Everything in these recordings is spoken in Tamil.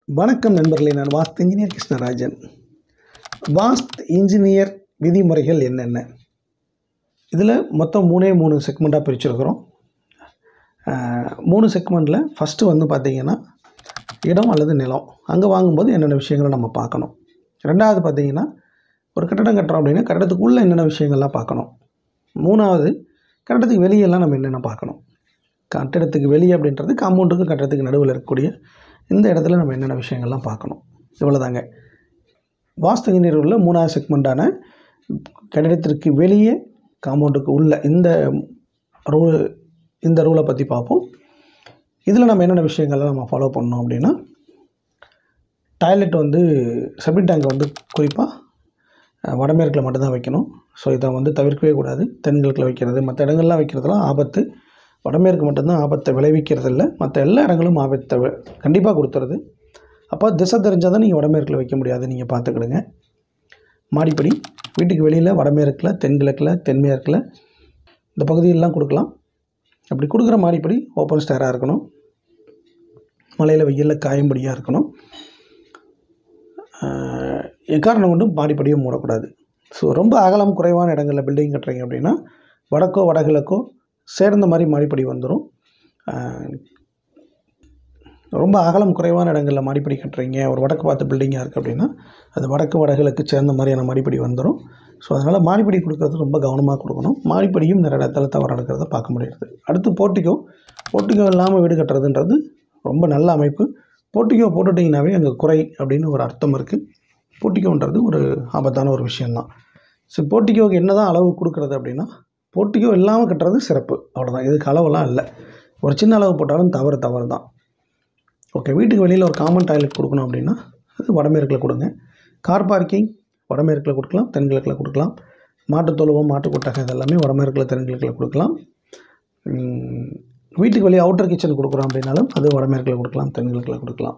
வணக்கம் நண்பர்களே நான் வாஸ்து இன்ஜினியர் கிருஷ்ணராஜன் வாஸ்து இன்ஜினியர் விதிமுறைகள் என்னென்ன இதில் மொத்தம் மூணே மூணு செக்மெண்ட்டாக பிரிச்சிருக்கிறோம் அஹ், மூணு செக்மெண்ட்டில் ஃபஸ்ட்டு வந்து பார்த்திங்கன்னா இடம் அல்லது நிலம் அங்கே வாங்கும்போது என்னென்ன விஷயங்களை நம்ம பார்க்கணும் ரெண்டாவது பார்த்திங்கன்னா ஒரு கட்டடம் கட்டுறோம் அப்படின்னா கட்டடத்துக்குள்ளே என்னென்ன விஷயங்கள்லாம் பார்க்கணும் மூணாவது கட்டடத்துக்கு வெளியெல்லாம் நம்ம என்னென்ன பார்க்கணும் கட்டடத்துக்கு வெளியே அப்படின்றது காம்பவுண்டுக்கும் கட்டடத்துக்கு நடுவில் இருக்கக்கூடிய இந்த இடத்துல நம்ம என்னென்ன விஷயங்கள்லாம் பார்க்கணும் இவ்வளோதாங்க வாஸ்து இன்ஜினியர் உள்ள மூணாவது செக்மெண்ட்டான கட்டிடத்திற்கு வெளியே காம்பவுண்டுக்கு உள்ள இந்த ரூல் இந்த ரூலை பற்றி பார்ப்போம் இதில் நம்ம என்னென்ன விஷயங்கள்லாம் நம்ம ஃபாலோ பண்ணோம் அப்படின்னா டாய்லெட் வந்து செப்டிக் டேங்க் வந்து குறிப்பாக வடமேற்கில் மட்டும்தான் வைக்கணும் ஸோ இதை வந்து தவிர்க்கவே கூடாது தென்கிழக்கில் வைக்கிறது மற்ற இடங்கள்லாம் வைக்கிறதுலாம் ஆபத்து வடமேற்கு மட்டும்தான் ஆபத்தை விளைவிக்கிறது இல்லை மற்ற எல்லா இடங்களும் ஆபத்தை கண்டிப்பாக கொடுத்துருது அப்போ திசை தெரிஞ்சால் தான் நீங்கள் வடமேற்கில் வைக்க முடியாது நீங்கள் பார்த்துக்கிடுங்க மாடிப்படி வீட்டுக்கு வெளியில் வடமேற்கில் தென்கிழக்கில் தென்மேற்கில் இந்த பகுதியெல்லாம் கொடுக்கலாம் அப்படி கொடுக்குற மாடிப்படி ஓப்பன் ஸ்டேராக இருக்கணும் மழையில் வெயிலில் காயும்படியாக இருக்கணும் ஆஹ் எக்காரணம் கொண்டும் மாடிப்படியை மூடக்கூடாது ஸோ ரொம்ப அகலம் குறைவான இடங்களில் பில்டிங் கட்டுறீங்க அப்படின்னா வடக்கோ வடகிழக்கோ சேர்ந்த மாதிரி மாடிப்படி வந்துடும் ரொம்ப அகலம் குறைவான இடங்களில் மாடிப்படி கட்டுறீங்க ஒரு வடக்கு பார்த்த பில்டிங்காக இருக்குது அப்படின்னா அது வடக்கு வடகிழக்கு சேர்ந்த மாதிரியான மாடிப்படி வந்துடும் ஸோ அதனால் மாடிப்படி கொடுக்கறது ரொம்ப கவனமாக கொடுக்கணும் மாடிப்படியும் நிறைய இடத்துல தவறு நடக்கிறத பார்க்க முடியாது அடுத்து போர்ட்டிகோ போர்ட்டிகோ இல்லாமல் வீடு கட்டுறதுன்றது ரொம்ப நல்ல அமைப்பு போர்ட்டிகோ போட்டுட்டிங்கனாவே அங்கே குறை அப்படின்னு ஒரு அர்த்தம் இருக்குது போர்ட்டிகோன்றது ஒரு ஆபத்தான ஒரு விஷயந்தான் ஸோ போர்ட்டிகோவுக்கு என்ன தான் அளவு கொடுக்குறது அப்படின்னா போர்ட்டிகோ இல்லாமல் கட்டுறது சிறப்பு அவ்வளோதான் இதுக்கு அளவெல்லாம் இல்லை ஒரு சின்ன அளவு போட்டாலும் தவறு தவறு தான் ஓகே வீட்டுக்கு வெளியில் ஒரு காமன் டாய்லெட் கொடுக்கணும் அப்படின்னா அது வடமேற்கில் கொடுங்க கார் பார்க்கிங் வடமேற்கில் கொடுக்கலாம் தென்கிழக்கில் கொடுக்கலாம் மாட்டுத் தொழுவம் மாட்டுக் கொட்டகை இதெல்லாமே வடமேற்கில் தென்கிழக்கில் கொடுக்கலாம் உம், வீட்டுக்கு வெளியே அவுட்டர் கிச்சன் கொடுக்குறோம் அப்படின்னாலும் அது வடமேற்கில் கொடுக்கலாம் தென்கிழக்கில் கொடுக்கலாம்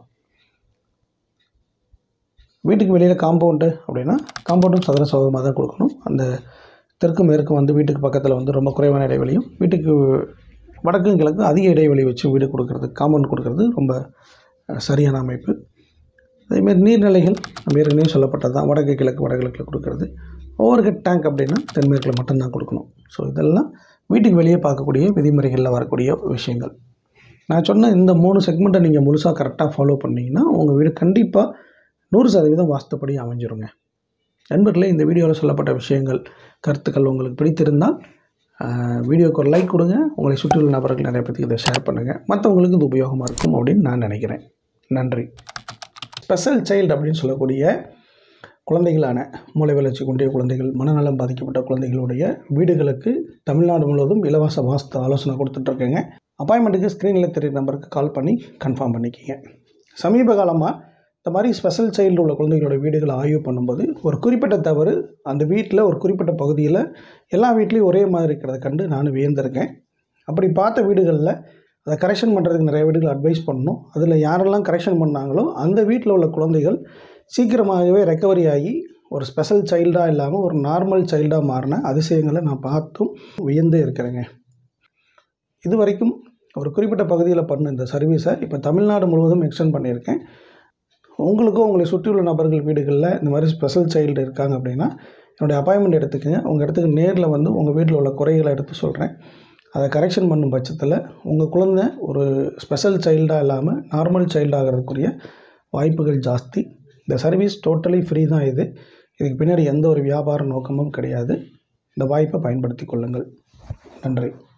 வீட்டுக்கு வெளியில் காம்பவுண்டு அப்படின்னா காம்பவுண்டும் சதுர சோகமாக தான் கொடுக்கணும் அந்த தெற்கு மேற்கு வந்து வீட்டுக்கு பக்கத்தில் வந்து ரொம்ப குறைவான இடைவெளியும் வீட்டுக்கு வடக்கும் கிழக்கும் அதிக இடைவெளி வச்சு வீடு கொடுக்கறது காம்பவுண்ட் கொடுக்கறது ரொம்ப அஹ், சரியான அமைப்பு அதேமாரி நீர்நிலைகள் நம்ம ஏற்கனவே சொல்லப்பட்டது தான் வடக்கு கிழக்கு வடகிழக்கில் கொடுக்கறது ஓவர் ஹெட் டேங்க் அப்படின்னா தென்மேற்கில் மட்டும்தான் கொடுக்கணும் ஸோ இதெல்லாம் வீட்டுக்கு வெளியே பார்க்கக்கூடிய விதிமுறைகளில் வரக்கூடிய விஷயங்கள் நான் சொன்ன இந்த மூணு செக்மெண்ட்டை நீங்கள் முழுசாக கரெக்டாக ஃபாலோ பண்ணீங்கன்னா உங்கள் வீடு கண்டிப்பாக நூறு சதவீதம் வாஸ்துப்படி அமைஞ்சிருங்க நண்பர்களே இந்த வீடியோவில் சொல்லப்பட்ட விஷயங்கள் கருத்துக்கள் உங்களுக்கு பிடித்திருந்தால் ஆஹ், வீடியோக்கு ஒரு லைக் கொடுங்க உங்களை சுற்றியுள்ள நபர்கள் நிறைய பேருக்கு இதை ஷேர் பண்ணுங்கள் மற்றவங்களுக்கு இது உபயோகமாக இருக்கும் அப்படின்னு நான் நினைக்கிறேன் நன்றி ஸ்பெஷல் சைல்டு அப்படின்னு சொல்லக்கூடிய குழந்தைகளான மூளை வளர்ச்சி குன்றிய குழந்தைகள் மனநலம் பாதிக்கப்பட்ட குழந்தைகளுடைய வீடுகளுக்கு தமிழ்நாடு முழுவதும் இலவச வாஸ்து ஆலோசனை கொடுத்துட்ருக்கேங்க அப்பாயின்மெண்ட்டுக்கு ஸ்க்ரீனில் தெரியுற நம்பருக்கு கால் பண்ணி கன்ஃபார்ம் பண்ணிக்கிங்க சமீப காலமாக இந்த மாதிரி ஸ்பெஷல் சைல்டு உள்ள குழந்தைகளோட வீடுகளை ஆய்வு பண்ணும்போது ஒரு குறிப்பிட்ட தவறு அந்த வீட்டில் ஒரு குறிப்பிட்ட பகுதியில் எல்லா வீட்லேயும் ஒரே மாதிரி இருக்கிறத கண்டு நானும் வியந்திருக்கேன் அப்படி பார்த்த வீடுகளில் அதை கரெக்ஷன் பண்ணுறதுக்கு நிறைய வீடுகள் அட்வைஸ் பண்ணணும் அதில் யாரெல்லாம் கரெக்ஷன் பண்ணாங்களோ அந்த வீட்டில் உள்ள குழந்தைகள் சீக்கிரமாகவே ரெக்கவரி ஆகி ஒரு ஸ்பெஷல் சைல்டாக இல்லாமல் ஒரு நார்மல் சைல்டாக மாறின அதிசயங்களை நான் பார்த்தும் வியந்து இருக்கிறேங்க இது வரைக்கும் ஒரு குறிப்பிட்ட பகுதியில் பண்ண இந்த சர்வீஸை இப்போ தமிழ்நாடு முழுவதும் எக்ஸ்டெண்ட் பண்ணியிருக்கேன் உங்களுக்கும் உங்களை சுற்றியுள்ள நபர்கள் வீடுகளில் இந்த மாதிரி ஸ்பெஷல் சைல்டு இருக்காங்க அப்படின்னா என்னுடைய அப்பாயின்மெண்ட் எடுத்துக்கங்க உங்கள் இடத்துக்கு நேரில் வந்து உங்கள் வீட்டில் உள்ள குறைகளை எடுத்து சொல்கிறேன் அதை கரெக்ஷன் பண்ணும் பட்சத்தில் உங்கள் குழந்தை ஒரு ஸ்பெஷல் சைல்டாக இல்லாமல் நார்மல் சைல்டு ஆகிறதுக்குரிய வாய்ப்புகள் ஜாஸ்தி இந்த சர்வீஸ் டோட்டலி ஃப்ரீ தான் இது இதுக்கு பின்னாடி எந்த ஒரு வியாபார நோக்கமும் கிடையாது இந்த வாய்ப்பை பயன்படுத்தி கொள்ளுங்கள் நன்றி